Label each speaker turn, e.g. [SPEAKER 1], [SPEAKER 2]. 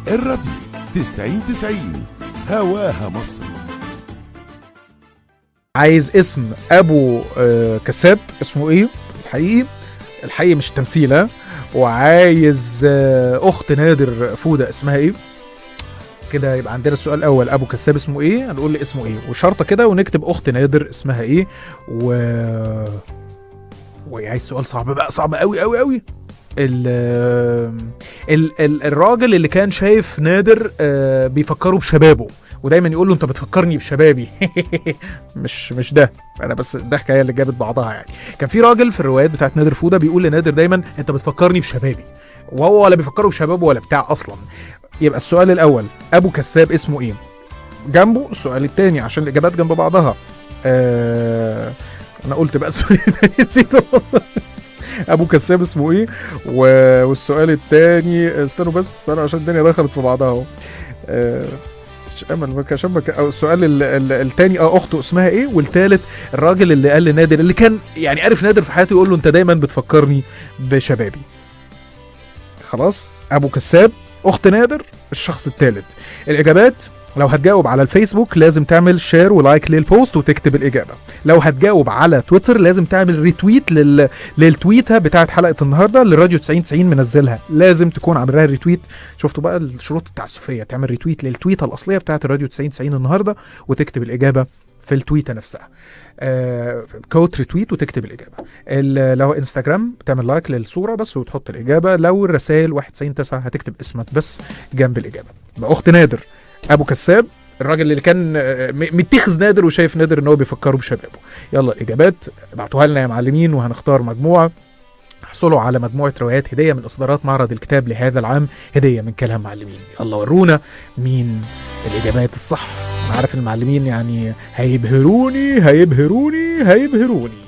[SPEAKER 1] الراديو 90 90 هواها مصر
[SPEAKER 2] عايز اسم ابو آه، كساب اسمه ايه الحقيقي الحقيقي مش التمثيل ها وعايز آه، اخت نادر فوده اسمها ايه كده يبقى عندنا السؤال الاول ابو كساب اسمه ايه هنقول لي اسمه ايه وشرطه كده ونكتب اخت نادر اسمها ايه و وعايز سؤال صعب بقى صعب قوي قوي قوي ال ال ال الراجل اللي كان شايف نادر آه، بيفكره بشبابه ودايما يقول له انت بتفكرني بشبابي مش مش ده انا بس الضحكه هي اللي جابت بعضها يعني كان في راجل في الروايات بتاعت نادر فوده بيقول لنادر دايما انت بتفكرني بشبابي وهو ولا بيفكره بشبابه ولا بتاع اصلا يبقى السؤال الاول ابو كساب اسمه ايه جنبه السؤال الثاني عشان الاجابات جنب بعضها آه انا قلت بقى السؤال الثاني نسيته ابو كساب اسمه ايه و... والسؤال الثاني استنوا بس انا عشان الدنيا دخلت في بعضها اهو آه، مش امل ما كانش أما كان- او السؤال ال- ال- التاني اه اخته اسمها ايه والتالت الراجل اللي قال لنادر اللي كان يعني عارف نادر في حياته يقول له انت دايما بتفكرني بشبابي خلاص ابو كساب اخت نادر الشخص الثالث الاجابات لو هتجاوب على الفيسبوك لازم تعمل شير ولايك للبوست وتكتب الاجابه لو هتجاوب على تويتر لازم تعمل ريتويت لل... للتويته بتاعت حلقه النهارده اللي راديو 90 90 منزلها لازم تكون عاملها ريتويت شفتوا بقى الشروط التعسفيه تعمل ريتويت للتويته الاصليه بتاعت الراديو 90 90 النهارده وتكتب الاجابه في التويته نفسها آه كوت ريتويت وتكتب الاجابه ال- لو انستجرام بتعمل لايك للصوره بس وتحط الاجابه لو الرسائل 199 هتكتب اسمك بس جنب الاجابه يبقى اخت نادر ابو كساب الراجل اللي كان آه، م- متخذ نادر وشايف نادر ان هو بيفكره بشبابه يلا الاجابات ابعتوها لنا يا معلمين وهنختار مجموعه احصلوا على مجموعة روايات هدية من إصدارات معرض الكتاب لهذا العام هدية من كلام معلمين يلا ورونا مين الإجابات الصح أنا عارف المعلمين يعني هيبهروني هيبهروني هيبهروني